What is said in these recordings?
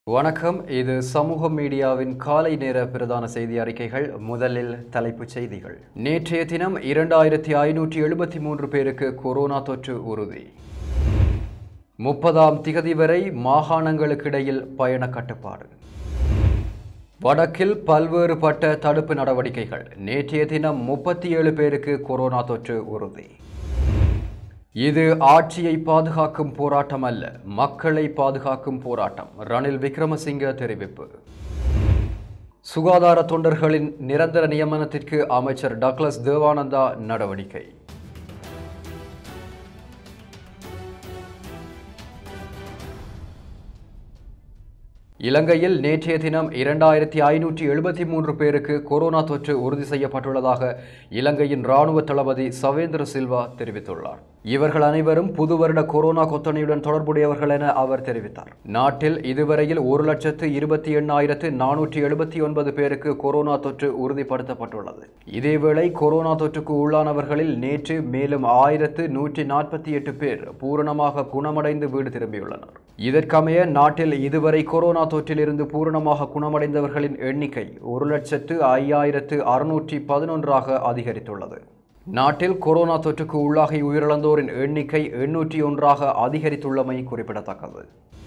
வணக்கம் இது சமூக மீடியாவின் காலை நேர பிரதான செய்தி அறிக்கைகள் முதலில் தலைப்புச் செய்திகள் நேற்றைய தினம் இரண்டாயிரத்தி ஐநூற்றி எழுபத்தி மூன்று பேருக்கு கொரோனா தொற்று உறுதி முப்பதாம் திகதி வரை மாகாணங்களுக்கிடையில் பயண கட்டுப்பாடு வடக்கில் பல்வேறுபட்ட தடுப்பு நடவடிக்கைகள் நேற்றைய தினம் முப்பத்தி ஏழு பேருக்கு கொரோனா தொற்று உறுதி இது ஆட்சியை பாதுகாக்கும் போராட்டம் அல்ல மக்களை பாதுகாக்கும் போராட்டம் ரணில் விக்ரமசிங்க தெரிவிப்பு சுகாதார தொண்டர்களின் நிரந்தர நியமனத்திற்கு அமைச்சர் டக்ளஸ் தேவானந்தா நடவடிக்கை இலங்கையில் நேற்றைய தினம் இரண்டாயிரத்தி ஐநூற்றி எழுபத்தி மூன்று பேருக்கு கொரோனா தொற்று உறுதி செய்யப்பட்டுள்ளதாக இலங்கையின் இராணுவ தளபதி சவேந்திர சில்வா தெரிவித்துள்ளார் இவர்கள் அனைவரும் புது வருட கொரோனா கொத்தணையுடன் தொடர்புடையவர்கள் என அவர் தெரிவித்தார் நாட்டில் இதுவரையில் ஒரு லட்சத்து இருபத்தி எண்ணாயிரத்து நானூற்றி எழுபத்தி ஒன்பது பேருக்கு கொரோனா தொற்று உறுதிப்படுத்தப்பட்டுள்ளது இதேவேளை கொரோனா தொற்றுக்கு உள்ளானவர்களில் நேற்று மேலும் ஆயிரத்து நூற்றி நாற்பத்தி எட்டு பேர் பூரணமாக குணமடைந்து வீடு திரும்பியுள்ளனர் இதற்கமைய நாட்டில் இதுவரை கொரோனா தொற்றிலிருந்து பூரணமாக குணமடைந்தவர்களின் எண்ணிக்கை ஒரு லட்சத்து ஐயாயிரத்து அறுநூற்றி பதினொன்றாக அதிகரித்துள்ளது நாட்டில் கொரோனா தொற்றுக்கு உள்ளாகி உயிரிழந்தோரின் எண்ணிக்கை எண்ணூற்றி ஒன்றாக அதிகரித்துள்ளமை குறிப்பிடத்தக்கது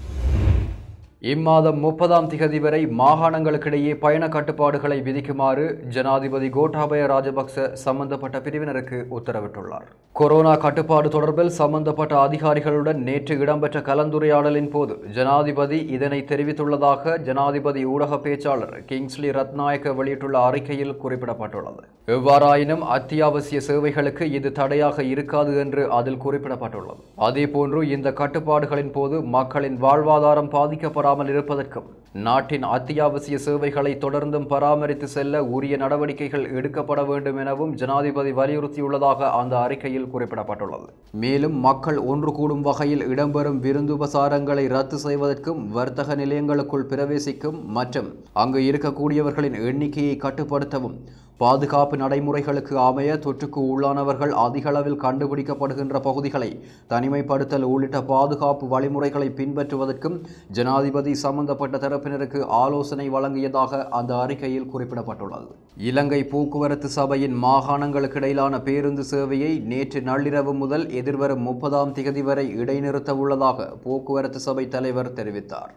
இம்மாதம் முப்பதாம் திகதி வரை மாகாணங்களுக்கிடையே பயண கட்டுப்பாடுகளை விதிக்குமாறு ஜனாதிபதி கோட்டாபய ராஜபக்ச சம்பந்தப்பட்ட பிரிவினருக்கு உத்தரவிட்டுள்ளார் கொரோனா கட்டுப்பாடு தொடர்பில் சம்பந்தப்பட்ட அதிகாரிகளுடன் நேற்று இடம்பெற்ற கலந்துரையாடலின் போது ஜனாதிபதி இதனை தெரிவித்துள்ளதாக ஜனாதிபதி ஊடக பேச்சாளர் கிங்ஸ்லி ரத்நாயக்க வெளியிட்டுள்ள அறிக்கையில் குறிப்பிடப்பட்டுள்ளது எவ்வாறாயினும் அத்தியாவசிய சேவைகளுக்கு இது தடையாக இருக்காது என்று அதில் குறிப்பிடப்பட்டுள்ளது அதேபோன்று இந்த கட்டுப்பாடுகளின் போது மக்களின் வாழ்வாதாரம் பாதிக்கப்படாமல் இருப்பதற்கும் நாட்டின் அத்தியாவசிய சேவைகளை தொடர்ந்தும் பராமரித்து செல்ல உரிய நடவடிக்கைகள் எடுக்கப்பட வேண்டும் எனவும் ஜனாதிபதி வலியுறுத்தியுள்ளதாக அந்த அறிக்கையில் குறிப்பிடப்பட்டுள்ளது மேலும் மக்கள் ஒன்று கூடும் வகையில் இடம்பெறும் விருந்துபசாரங்களை ரத்து செய்வதற்கும் வர்த்தக நிலையங்களுக்குள் பிரவேசிக்கும் மற்றும் அங்கு இருக்கக்கூடியவர்களின் எண்ணிக்கையை கட்டுப்படுத்தவும் பாதுகாப்பு நடைமுறைகளுக்கு அமைய தொற்றுக்கு உள்ளானவர்கள் அதிகளவில் கண்டுபிடிக்கப்படுகின்ற பகுதிகளை தனிமைப்படுத்தல் உள்ளிட்ட பாதுகாப்பு வழிமுறைகளை பின்பற்றுவதற்கும் ஜனாதிபதி சம்பந்தப்பட்ட தரப்பினருக்கு ஆலோசனை வழங்கியதாக அந்த அறிக்கையில் குறிப்பிடப்பட்டுள்ளது இலங்கை போக்குவரத்து சபையின் மாகாணங்களுக்கு இடையிலான பேருந்து சேவையை நேற்று நள்ளிரவு முதல் எதிர்வரும் முப்பதாம் திகதி வரை இடைநிறுத்த உள்ளதாக போக்குவரத்து சபை தலைவர் தெரிவித்தார்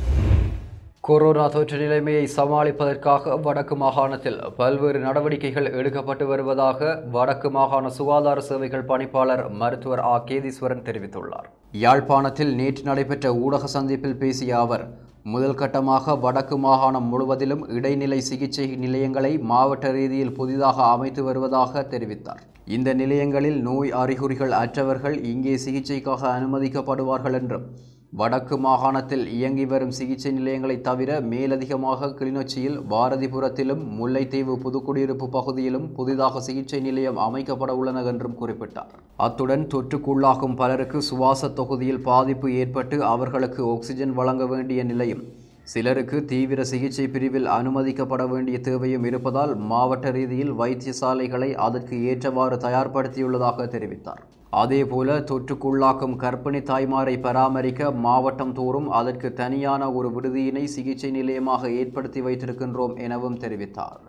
கொரோனா தொற்று நிலைமையை சமாளிப்பதற்காக வடக்கு மாகாணத்தில் பல்வேறு நடவடிக்கைகள் எடுக்கப்பட்டு வருவதாக வடக்கு மாகாண சுகாதார சேவைகள் பணிப்பாளர் மருத்துவர் ஆ கேதீஸ்வரன் தெரிவித்துள்ளார் யாழ்ப்பாணத்தில் நேற்று நடைபெற்ற ஊடக சந்திப்பில் பேசிய அவர் முதல் கட்டமாக வடக்கு மாகாணம் முழுவதிலும் இடைநிலை சிகிச்சை நிலையங்களை மாவட்ட ரீதியில் புதிதாக அமைத்து வருவதாக தெரிவித்தார் இந்த நிலையங்களில் நோய் அறிகுறிகள் அற்றவர்கள் இங்கே சிகிச்சைக்காக அனுமதிக்கப்படுவார்கள் என்றும் வடக்கு மாகாணத்தில் இயங்கி வரும் சிகிச்சை நிலையங்களை தவிர மேலதிகமாக கிளிநொச்சியில் பாரதிபுரத்திலும் முல்லைத்தீவு புதுக்குடியிருப்பு பகுதியிலும் புதிதாக சிகிச்சை நிலையம் அமைக்கப்பட உள்ளன என்றும் குறிப்பிட்டார் அத்துடன் தொற்றுக்குள்ளாகும் பலருக்கு சுவாச தொகுதியில் பாதிப்பு ஏற்பட்டு அவர்களுக்கு ஆக்சிஜன் வழங்க வேண்டிய நிலையும் சிலருக்கு தீவிர சிகிச்சை பிரிவில் அனுமதிக்கப்பட வேண்டிய தேவையும் இருப்பதால் மாவட்ட ரீதியில் வைத்தியசாலைகளை அதற்கு ஏற்றவாறு தயார்படுத்தியுள்ளதாக தெரிவித்தார் அதேபோல தொற்றுக்குள்ளாக்கும் கர்ப்பிணி தாய்மாரை பராமரிக்க மாவட்டம் தோறும் அதற்கு தனியான ஒரு விடுதியினை சிகிச்சை நிலையமாக ஏற்படுத்தி வைத்திருக்கின்றோம் எனவும் தெரிவித்தார்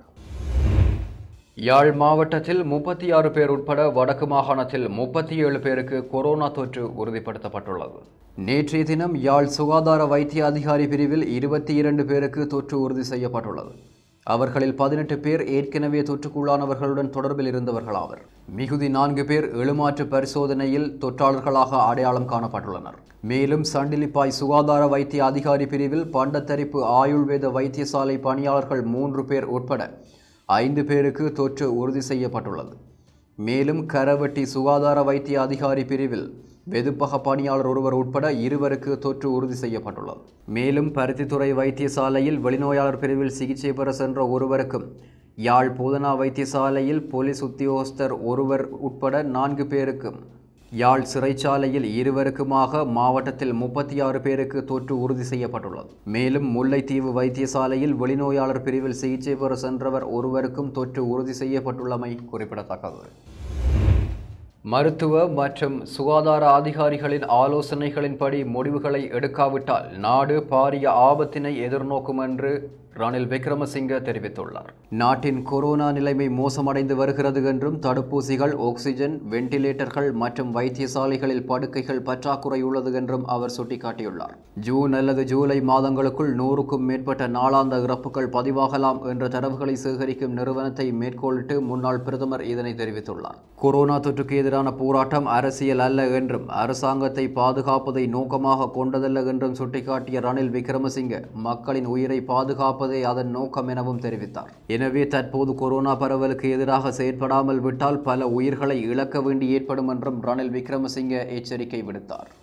யாழ் மாவட்டத்தில் முப்பத்தி ஆறு பேர் உட்பட வடக்கு மாகாணத்தில் முப்பத்தி ஏழு பேருக்கு கொரோனா தொற்று உறுதிப்படுத்தப்பட்டுள்ளது நேற்றைய தினம் யாழ் சுகாதார வைத்திய அதிகாரி பிரிவில் இருபத்தி இரண்டு பேருக்கு தொற்று உறுதி செய்யப்பட்டுள்ளது அவர்களில் பதினெட்டு பேர் ஏற்கனவே தொற்றுக்குள்ளானவர்களுடன் தொடர்பில் இருந்தவர்களாவர் மிகுதி நான்கு பேர் எழுமாற்று பரிசோதனையில் தொற்றாளர்களாக அடையாளம் காணப்பட்டுள்ளனர் மேலும் சண்டிலிப்பாய் சுகாதார வைத்திய அதிகாரி பிரிவில் பண்டத்தரிப்பு ஆயுள்வேத வைத்தியசாலை பணியாளர்கள் மூன்று பேர் உட்பட ஐந்து பேருக்கு தொற்று உறுதி செய்யப்பட்டுள்ளது மேலும் கரவட்டி சுகாதார வைத்திய அதிகாரி பிரிவில் வெதுப்பக பணியாளர் ஒருவர் உட்பட இருவருக்கு தொற்று உறுதி செய்யப்பட்டுள்ளது மேலும் பருத்தித்துறை வைத்தியசாலையில் வெளிநோயாளர் பிரிவில் சிகிச்சை பெற சென்ற ஒருவருக்கும் யாழ் போதனா வைத்தியசாலையில் போலீஸ் உத்தியோகஸ்தர் ஒருவர் உட்பட நான்கு பேருக்கும் யாழ் சிறைச்சாலையில் இருவருக்குமாக மாவட்டத்தில் முப்பத்தி ஆறு பேருக்கு தொற்று உறுதி செய்யப்பட்டுள்ளது மேலும் முல்லைத்தீவு வைத்தியசாலையில் வெளிநோயாளர் பிரிவில் சிகிச்சை பெற சென்றவர் ஒருவருக்கும் தொற்று உறுதி செய்யப்பட்டுள்ளமை குறிப்பிடத்தக்கது மருத்துவ மற்றும் சுகாதார அதிகாரிகளின் ஆலோசனைகளின்படி முடிவுகளை எடுக்காவிட்டால் நாடு பாரிய ஆபத்தினை எதிர்நோக்கும் என்று ரணில் விக்ரமசிங்க தெரிவித்துள்ளார் நாட்டின் கொரோனா நிலைமை மோசமடைந்து வருகிறது என்றும் தடுப்பூசிகள் ஆக்சிஜன் வெண்டிலேட்டர்கள் மற்றும் வைத்தியசாலைகளில் படுக்கைகள் பற்றாக்குறை உள்ளது என்றும் அவர் சுட்டிக்காட்டியுள்ளார் ஜூன் அல்லது ஜூலை மாதங்களுக்குள் நூறுக்கும் மேற்பட்ட நாளாந்த இறப்புகள் பதிவாகலாம் என்ற தரவுகளை சேகரிக்கும் நிறுவனத்தை மேற்கோளிட்டு முன்னாள் பிரதமர் இதனை தெரிவித்துள்ளார் கொரோனா தொற்றுக்கு எதிரான போராட்டம் அரசியல் அல்ல என்றும் அரசாங்கத்தை பாதுகாப்பதை நோக்கமாக கொண்டதல்ல என்றும் சுட்டிக்காட்டிய ரணில் விக்ரமசிங்க மக்களின் உயிரை பாதுகாப்பதே அதன் நோக்கம் எனவும் தெரிவித்தார் எனவே தற்போது கொரோனா பரவலுக்கு எதிராக செயற்படாமல் விட்டால் பல உயிர்களை இழக்க வேண்டி ஏற்படும் என்றும் ரணில் விக்ரமசிங்க எச்சரிக்கை விடுத்தார்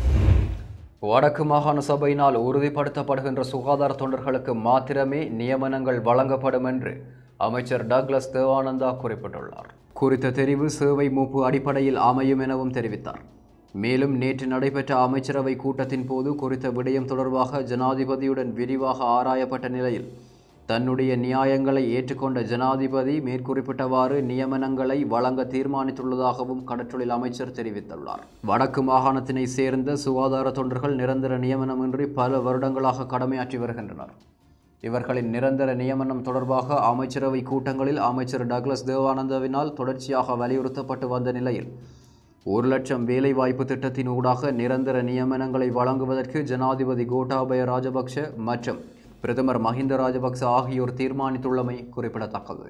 வடக்கு மாகாண சபையினால் உறுதிப்படுத்தப்படுகின்ற சுகாதார தொண்டர்களுக்கு மாத்திரமே நியமனங்கள் வழங்கப்படும் என்று அமைச்சர் டக்ளஸ் தேவானந்தா குறிப்பிட்டுள்ளார் குறித்த தெரிவு சேவை மூப்பு அடிப்படையில் அமையும் எனவும் தெரிவித்தார் மேலும் நேற்று நடைபெற்ற அமைச்சரவை கூட்டத்தின் போது குறித்த விடயம் தொடர்பாக ஜனாதிபதியுடன் விரிவாக ஆராயப்பட்ட நிலையில் தன்னுடைய நியாயங்களை ஏற்றுக்கொண்ட ஜனாதிபதி மேற்குறிப்பிட்டவாறு நியமனங்களை வழங்க தீர்மானித்துள்ளதாகவும் கடற்றொழில் அமைச்சர் தெரிவித்துள்ளார் வடக்கு மாகாணத்தினை சேர்ந்த சுகாதார தொண்டர்கள் நிரந்தர நியமனமின்றி பல வருடங்களாக கடமையாற்றி வருகின்றனர் இவர்களின் நிரந்தர நியமனம் தொடர்பாக அமைச்சரவை கூட்டங்களில் அமைச்சர் டக்ளஸ் தேவானந்தவினால் தொடர்ச்சியாக வலியுறுத்தப்பட்டு வந்த நிலையில் ஒரு லட்சம் வேலைவாய்ப்பு திட்டத்தின் ஊடாக நிரந்தர நியமனங்களை வழங்குவதற்கு ஜனாதிபதி கோட்டாபய ராஜபக்ஷ மற்றும் பிரதமர் மஹிந்த ராஜபக்ச ஆகியோர் தீர்மானித்துள்ளமை குறிப்பிடத்தக்கது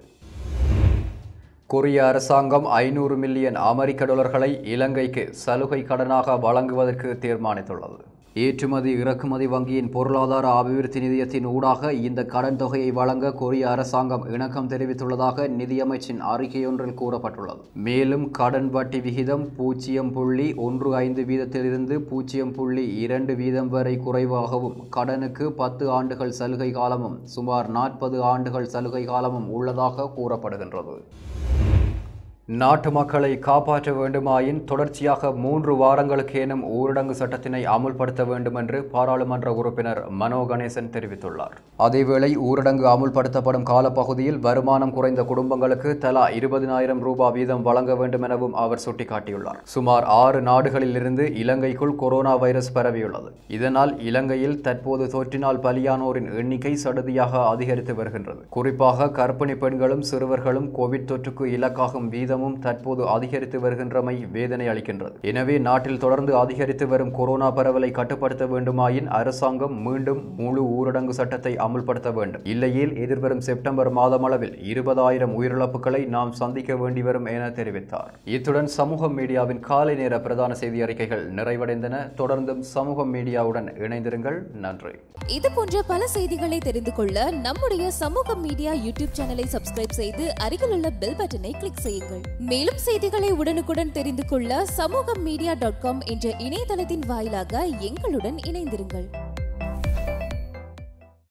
கொரிய அரசாங்கம் ஐநூறு மில்லியன் அமெரிக்க டாலர்களை இலங்கைக்கு சலுகை கடனாக வழங்குவதற்கு தீர்மானித்துள்ளது ஏற்றுமதி இறக்குமதி வங்கியின் பொருளாதார அபிவிருத்தி நிதியத்தின் ஊடாக இந்த கடன் தொகையை வழங்க கொரிய அரசாங்கம் இணக்கம் தெரிவித்துள்ளதாக நிதியமைச்சின் அறிக்கையொன்றில் கூறப்பட்டுள்ளது மேலும் கடன் வட்டி விகிதம் பூஜ்ஜியம் புள்ளி ஒன்று ஐந்து வீதத்திலிருந்து பூஜ்ஜியம் புள்ளி இரண்டு வீதம் வரை குறைவாகவும் கடனுக்கு பத்து ஆண்டுகள் சலுகை காலமும் சுமார் நாற்பது ஆண்டுகள் சலுகை காலமும் உள்ளதாக கூறப்படுகின்றது நாட்டு மக்களை காப்பாற்ற வேண்டுமாயின் தொடர்ச்சியாக மூன்று வாரங்களுக்கு ஏனும் ஊரடங்கு சட்டத்தினை அமுல்படுத்த வேண்டும் என்று பாராளுமன்ற உறுப்பினர் மனோ கணேசன் தெரிவித்துள்ளார் அதேவேளை ஊரடங்கு அமுல்படுத்தப்படும் காலப்பகுதியில் வருமானம் குறைந்த குடும்பங்களுக்கு தலா இருபதினாயிரம் ரூபாய் வீதம் வழங்க வேண்டும் எனவும் அவர் சுட்டிக்காட்டியுள்ளார் சுமார் ஆறு நாடுகளில் இருந்து இலங்கைக்குள் கொரோனா வைரஸ் பரவியுள்ளது இதனால் இலங்கையில் தற்போது தொற்றினால் பலியானோரின் எண்ணிக்கை சடுதியாக அதிகரித்து வருகின்றது குறிப்பாக கர்ப்பிணி பெண்களும் சிறுவர்களும் கோவிட் தொற்றுக்கு இலக்காகும் வீதம் வீதமும் தற்போது அதிகரித்து வருகின்றமை வேதனை அளிக்கின்றது எனவே நாட்டில் தொடர்ந்து அதிகரித்து வரும் கொரோனா பரவலை கட்டுப்படுத்த வேண்டுமாயின் அரசாங்கம் மீண்டும் முழு ஊரடங்கு சட்டத்தை அமுல்படுத்த வேண்டும் இல்லையேல் எதிர்வரும் செப்டம்பர் மாதமளவில் இருபதாயிரம் உயிரிழப்புகளை நாம் சந்திக்க வேண்டி வரும் என தெரிவித்தார் இத்துடன் சமூக மீடியாவின் காலை நேர பிரதான செய்தி அறிக்கைகள் நிறைவடைந்தன தொடர்ந்தும் சமூக மீடியாவுடன் இணைந்திருங்கள் நன்றி இது போன்ற பல செய்திகளை தெரிந்து கொள்ள நம்முடைய சமூக மீடியா யூடியூப் சேனலை சப்ஸ்கிரைப் செய்து அருகில் உள்ள பெல் பட்டனை கிளிக் செய்யுங்கள் மேலும் செய்திகளை உடனுக்குடன் தெரிந்து கொள்ள சமூக மீடியா டாட் காம் என்ற இணையதளத்தின் வாயிலாக எங்களுடன் இணைந்திருங்கள்